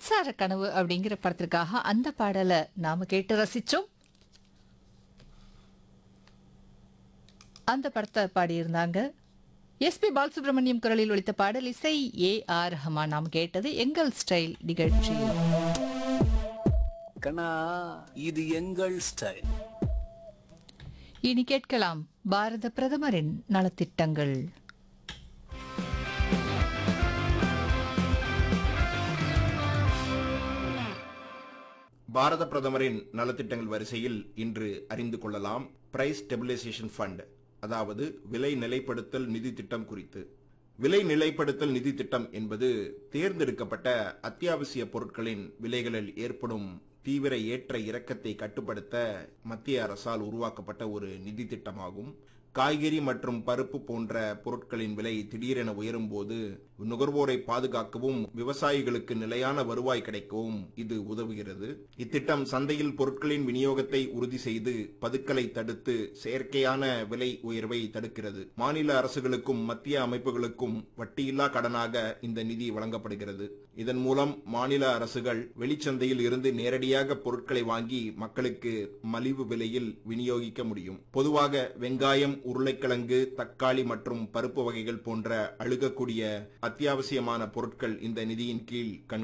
மின்சார கனவு அப்படிங்கிற படத்திற்காக அந்த பாடலை நாம கேட்டு ரசிச்சோம் அந்த படத்தை பாடியிருந்தாங்க எஸ்பி பாலசுப்ரமணியம் குரலில் ஒலித்த பாடல் இசை ஏ ஆர் ரஹ்மான் நாம் கேட்டது எங்கள் ஸ்டைல் நிகழ்ச்சி கண்ணா இது எங்கள் ஸ்டைல் இனி கேட்கலாம் பாரத பிரதமரின் நலத்திட்டங்கள் பாரத பிரதமரின் நலத்திட்டங்கள் வரிசையில் இன்று அறிந்து கொள்ளலாம் பிரைஸ் ஸ்டெபிலைசேஷன் ஃபண்ட் அதாவது விலை நிலைப்படுத்தல் நிதி திட்டம் குறித்து விலை நிலைப்படுத்தல் நிதி திட்டம் என்பது தேர்ந்தெடுக்கப்பட்ட அத்தியாவசிய பொருட்களின் விலைகளில் ஏற்படும் தீவிர ஏற்ற இறக்கத்தை கட்டுப்படுத்த மத்திய அரசால் உருவாக்கப்பட்ட ஒரு நிதி திட்டமாகும் காய்கறி மற்றும் பருப்பு போன்ற பொருட்களின் விலை திடீரென உயரும் போது நுகர்வோரை பாதுகாக்கவும் விவசாயிகளுக்கு நிலையான வருவாய் கிடைக்கவும் இது உதவுகிறது இத்திட்டம் சந்தையில் பொருட்களின் விநியோகத்தை உறுதி செய்து பதுக்கலை தடுத்து செயற்கையான விலை உயர்வை தடுக்கிறது மாநில அரசுகளுக்கும் மத்திய அமைப்புகளுக்கும் வட்டியில்லா கடனாக இந்த நிதி வழங்கப்படுகிறது இதன் மூலம் மாநில அரசுகள் வெளிச்சந்தையில் இருந்து நேரடியாக பொருட்களை வாங்கி மக்களுக்கு மலிவு விலையில் விநியோகிக்க முடியும் பொதுவாக வெங்காயம் உருளைக்கிழங்கு தக்காளி மற்றும் பருப்பு வகைகள் போன்ற அழுகக்கூடிய அத்தியாவசியமான பொருட்கள் இந்த நிதியின் கீழ் கண்